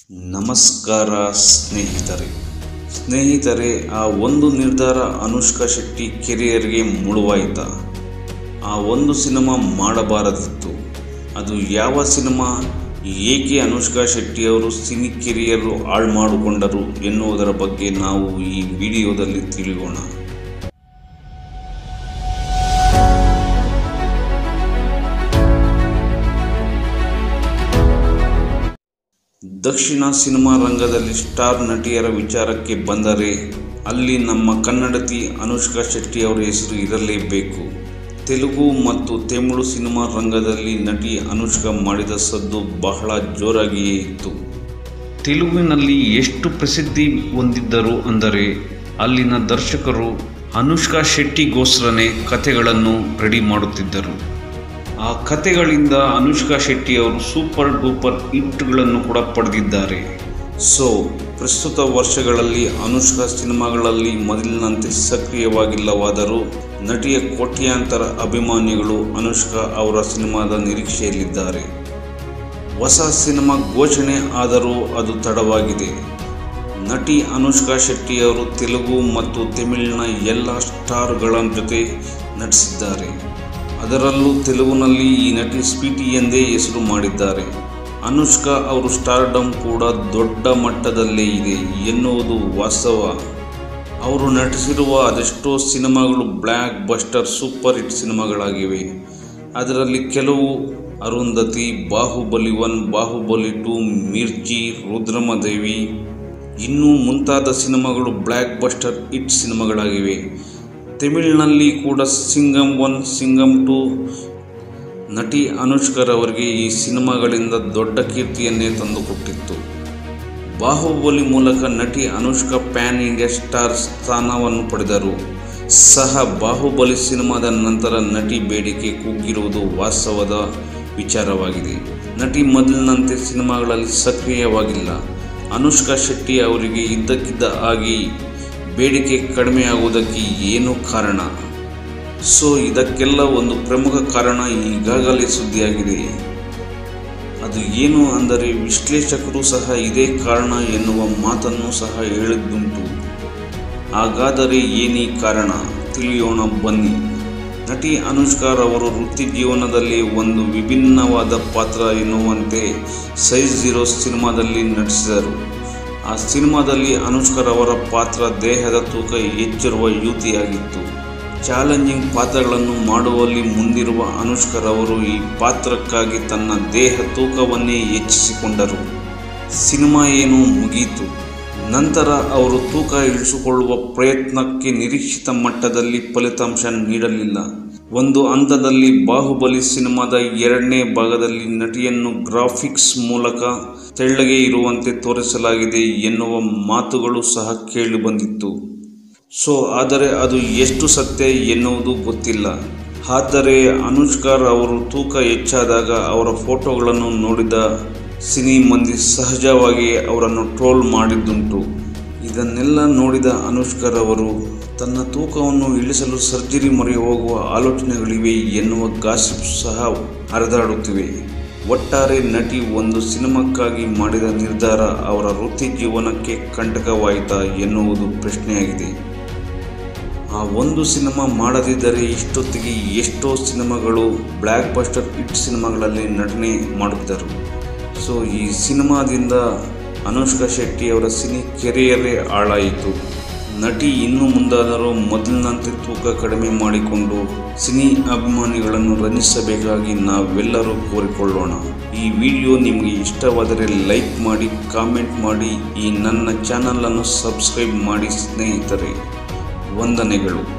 ನಮಸ್ಕಾರ ಸ್ನೇಹಿತರೆ ಸ್ನೇಹಿತರೆ ಆ ಒಂದು ನಿರ್ಧಾರ ಅನುಷ್ಕಾ ಶೆಟ್ಟಿ ಕೆರಿಯರ್ಗೆ ಮುಳುವಾಯಿತ ಆ ಒಂದು ಸಿನಿಮಾ ಮಾಡಬಾರದಿತ್ತು ಅದು ಯಾವ ಸಿನಿಮಾ ಏಕೆ ಅನುಷ್ಕಾ ಶೆಟ್ಟಿ ಅವರು ಸಿನಿ ಕೆರಿಯರು ಹಾಳು ಮಾಡಿಕೊಂಡರು ಎನ್ನುವುದರ ಬಗ್ಗೆ ನಾವು ಈ ವಿಡಿಯೋದಲ್ಲಿ ತಿಳಿಯೋಣ ದಕ್ಷಿಣ ಸಿನಿಮಾ ರಂಗದಲ್ಲಿ ಸ್ಟಾರ್ ನಟಿಯರ ವಿಚಾರಕ್ಕೆ ಬಂದರೆ ಅಲ್ಲಿ ನಮ್ಮ ಕನ್ನಡತಿ ಅನುಷ್ಕಾ ಶೆಟ್ಟಿ ಅವರ ಹೆಸರು ಇರಲೇಬೇಕು ತೆಲುಗು ಮತ್ತು ತಮಿಳು ಸಿನಿಮಾ ರಂಗದಲ್ಲಿ ನಟಿ ಅನುಷ್ಕಾ ಮಾಡಿದ ಸದ್ದು ಬಹಳ ಜೋರಾಗಿಯೇ ಇತ್ತು ತೆಲುಗಿನಲ್ಲಿ ಎಷ್ಟು ಪ್ರಸಿದ್ಧಿ ಹೊಂದಿದ್ದರು ಅಂದರೆ ಅಲ್ಲಿನ ದರ್ಶಕರು ಅನುಷ್ಕಾ ಶೆಟ್ಟಿಗೋಸ್ಕರನೇ ಕಥೆಗಳನ್ನು ರೆಡಿ ಮಾಡುತ್ತಿದ್ದರು ಆ ಕಥೆಗಳಿಂದ ಅನುಷ್ಕಾ ಶೆಟ್ಟಿ ಅವರು ಸೂಪರ್ ಡೂಪರ್ ಹಿಟ್ಗಳನ್ನು ಕೂಡ ಪಡೆದಿದ್ದಾರೆ ಸೊ ಪ್ರಸ್ತುತ ವರ್ಷಗಳಲ್ಲಿ ಅನುಷ್ಕಾ ಸಿನಿಮಾಗಳಲ್ಲಿ ಮೊದಲಿನಂತೆ ಸಕ್ರಿಯವಾಗಿಲ್ಲವಾದರೂ ನಟಿಯ ಕೋಟ್ಯಾಂತರ ಅಭಿಮಾನಿಗಳು ಅನುಷ್ಕಾ ಅವರ ಸಿನಿಮಾದ ನಿರೀಕ್ಷೆಯಲ್ಲಿದ್ದಾರೆ ಹೊಸ ಸಿನಿಮಾ ಘೋಷಣೆ ಆದರೂ ಅದು ತಡವಾಗಿದೆ ನಟಿ ಅನುಷ್ಕಾ ಶೆಟ್ಟಿ ಅವರು ತೆಲುಗು ಮತ್ತು ತಮಿಳಿನ ಎಲ್ಲ ಸ್ಟಾರ್ಗಳ ಜೊತೆ ನಟಿಸಿದ್ದಾರೆ ಅದರಲ್ಲೂ ತೆಲುಗಿನಲ್ಲಿ ಈ ನಟಿ ಸ್ವೀಟಿ ಎಂದೇ ಹೆಸರು ಮಾಡಿದ್ದಾರೆ ಅನುಷ್ಕಾ ಅವರು ಸ್ಟಾರ್ಡಮ್ ಕೂಡ ದೊಡ್ಡ ಮಟ್ಟದಲ್ಲೇ ಇದೆ ಎನ್ನುವುದು ವಾಸ್ತವ ಅವರು ನಟಿಸಿರುವ ಅದೆಷ್ಟೋ ಸಿನಿಮಾಗಳು ಬ್ಲ್ಯಾಕ್ ಬಸ್ಟರ್ ಸೂಪರ್ ಹಿಟ್ ಸಿನಿಮಾಗಳಾಗಿವೆ ಅದರಲ್ಲಿ ಕೆಲವು ಅರುಂಧತಿ ಬಾಹುಬಲಿ ಒನ್ ಬಾಹುಬಲಿ ಟು ಮಿರ್ಚಿ ರುದ್ರಮದೇವಿ ಇನ್ನೂ ಮುಂತಾದ ಸಿನಿಮಾಗಳು ಬ್ಲ್ಯಾಕ್ ಬಸ್ಟರ್ ಹಿಟ್ ಸಿನಿಮಾಗಳಾಗಿವೆ ತಮಿಳಿನಲ್ಲಿ ಕೂಡ ಸಿಂಗಮ್ ಒನ್ ಸಿಂಗಮ್ ಟು ನಟಿ ಅನುಷ್ಕರವರಿಗೆ ಈ ಸಿನಿಮಾಗಳಿಂದ ದೊಡ್ಡ ಕೀರ್ತಿಯನ್ನೇ ತಂದುಕೊಟ್ಟಿತ್ತು ಬಾಹುಬಲಿ ಮೂಲಕ ನಟಿ ಅನುಷ್ಕಾ ಪ್ಯಾನ್ ಇಂಡಿಯಾ ಸ್ಟಾರ್ ಸ್ಥಾನವನ್ನು ಪಡೆದರು ಸಹ ಬಾಹುಬಲಿ ಸಿನಿಮಾದ ನಂತರ ನಟಿ ಬೇಡಿಕೆ ಕುಗ್ಗಿರುವುದು ವಾಸ್ತವದ ವಿಚಾರವಾಗಿದೆ ನಟಿ ಮೊದಲಿನಂತೆ ಸಿನಿಮಾಗಳಲ್ಲಿ ಸಕ್ರಿಯವಾಗಿಲ್ಲ ಅನುಷ್ಕಾ ಶೆಟ್ಟಿ ಅವರಿಗೆ ಇದ್ದಕ್ಕಿದ್ದ ಆಗಿ ಬೇಡಿಕೆ ಕಡಿಮೆಯಾಗುವುದಕ್ಕೆ ಏನು ಕಾರಣ ಸೊ ಇದಕ್ಕೆಲ್ಲ ಒಂದು ಪ್ರಮುಖ ಕಾರಣ ಈಗಾಗಲೇ ಸುದ್ದಿಯಾಗಿದೆ ಅದು ಏನು ಅಂದರೆ ವಿಶ್ಲೇಷಕರು ಸಹ ಇದೇ ಕಾರಣ ಎನ್ನುವ ಮಾತನ್ನು ಸಹ ಹೇಳಿದ್ದುಂಟು ಹಾಗಾದರೆ ಏನೀ ಕಾರಣ ತಿಳಿಯೋಣ ಬನ್ನಿ ನಟಿ ಅನುಷ್ಕಾರವರು ವೃತ್ತಿ ಜೀವನದಲ್ಲಿ ಒಂದು ವಿಭಿನ್ನವಾದ ಪಾತ್ರ ಎನ್ನುವಂತೆ ಸೈಜ್ ಜೀರೋ ಸಿನಿಮಾದಲ್ಲಿ ನಟಿಸಿದರು ಆ ಸಿನಿಮಾದಲ್ಲಿ ಅನುಷ್ಕರವರ ಪಾತ್ರ ದೇಹದ ತೂಕ ಹೆಚ್ಚಿರುವ ಯುವತಿಯಾಗಿತ್ತು ಚಾಲೆಂಜಿಂಗ್ ಪಾತ್ರಗಳನ್ನು ಮಾಡುವಲ್ಲಿ ಮುಂದಿರುವ ಅನುಷ್ಕರವರು ಈ ಪಾತ್ರಕ್ಕಾಗಿ ತನ್ನ ದೇಹ ತೂಕವನ್ನೇ ಹೆಚ್ಚಿಸಿಕೊಂಡರು ಸಿನಿಮಾ ಏನು ಮುಗಿಯಿತು ನಂತರ ಅವರು ತೂಕ ಇಳಿಸಿಕೊಳ್ಳುವ ಪ್ರಯತ್ನಕ್ಕೆ ನಿರೀಕ್ಷಿತ ಮಟ್ಟದಲ್ಲಿ ಫಲಿತಾಂಶ ನೀಡಲಿಲ್ಲ ಒಂದು ಹಂತದಲ್ಲಿ ಬಾಹುಬಲಿ ಸಿನಿಮಾದ ಎರಡನೇ ಭಾಗದಲ್ಲಿ ನಟಿಯನ್ನು ಗ್ರಾಫಿಕ್ಸ್ ಮೂಲಕ ತೆಳ್ಳಗೆ ಇರುವಂತೆ ತೋರಿಸಲಾಗಿದೆ ಎನ್ನುವ ಮಾತುಗಳು ಸಹ ಕೇಳಿಬಂದಿತ್ತು ಸೊ ಆದರೆ ಅದು ಎಷ್ಟು ಸತ್ಯ ಎನ್ನುವುದು ಗೊತ್ತಿಲ್ಲ ಆದರೆ ಅನುಷ್ಕಾರ್ ಅವರು ತೂಕ ಹೆಚ್ಚಾದಾಗ ಅವರ ಫೋಟೋಗಳನ್ನು ನೋಡಿದ ಸಿನಿ ಮಂದಿ ಸಹಜವಾಗಿ ಅವರನ್ನು ಟ್ರೋಲ್ ಮಾಡಿದ್ದುಂಟು ಇದನ್ನೆಲ್ಲ ನೋಡಿದ ಅನುಷ್ಕರ್ ಅವರು ತನ್ನ ತೂಕವನ್ನು ಇಳಿಸಲು ಸರ್ಜರಿ ಮೊರೆ ಹೋಗುವ ಆಲೋಚನೆಗಳಿವೆ ಎನ್ನುವ ಗಾಸಿಪ್ ಸಹ ಹರಿದಾಡುತ್ತಿವೆ ಒಟ್ಟಾರೆ ನಟಿ ಒಂದು ಸಿನಿಮಾಕ್ಕಾಗಿ ಮಾಡಿದ ನಿರ್ಧಾರ ಅವರ ವೃತ್ತಿ ಜೀವನಕ್ಕೆ ಕಂಟಕವಾಯಿತಾ ಎನ್ನುವುದು ಪ್ರಶ್ನೆಯಾಗಿದೆ ಆ ಒಂದು ಸಿನಿಮಾ ಮಾಡದಿದ್ದರೆ ಇಷ್ಟೊತ್ತಿಗೆ ಎಷ್ಟೋ ಸಿನಿಮಾಗಳು ಬ್ಲ್ಯಾಕ್ ಬಸ್ಟರ್ ಹಿಟ್ ಸಿನಿಮಾಗಳಲ್ಲಿ ನಟನೆ ಮಾಡುತ್ತಿದ್ದರು ಸೊ ಈ ಸಿನಿಮಾದಿಂದ ಅನುಷ್ಕಾ ಶೆಟ್ಟಿ ಅವರ ಸಿನಿ ಕೆರಿಯರೇ ಹಾಳಾಯಿತು ನಟಿ ಇನ್ನು ಮುಂದಾದರೂ ಮೊದಲಿನಂತೆ ತೂಕ ಕಡಿಮೆ ಮಾಡಿಕೊಂಡು ಸಿನಿ ಅಭಿಮಾನಿಗಳನ್ನು ರಂಜಿಸಬೇಕಾಗಿ ನಾವೆಲ್ಲರೂ ಕೋರಿಕೊಳ್ಳೋಣ ಈ ವಿಡಿಯೋ ನಿಮಗೆ ಇಷ್ಟವಾದರೆ ಲೈಕ್ ಮಾಡಿ ಕಾಮೆಂಟ್ ಮಾಡಿ ಈ ನನ್ನ ಚಾನಲನ್ನು ಸಬ್ಸ್ಕ್ರೈಬ್ ಮಾಡಿ ಸ್ನೇಹಿತರೆ ವಂದನೆಗಳು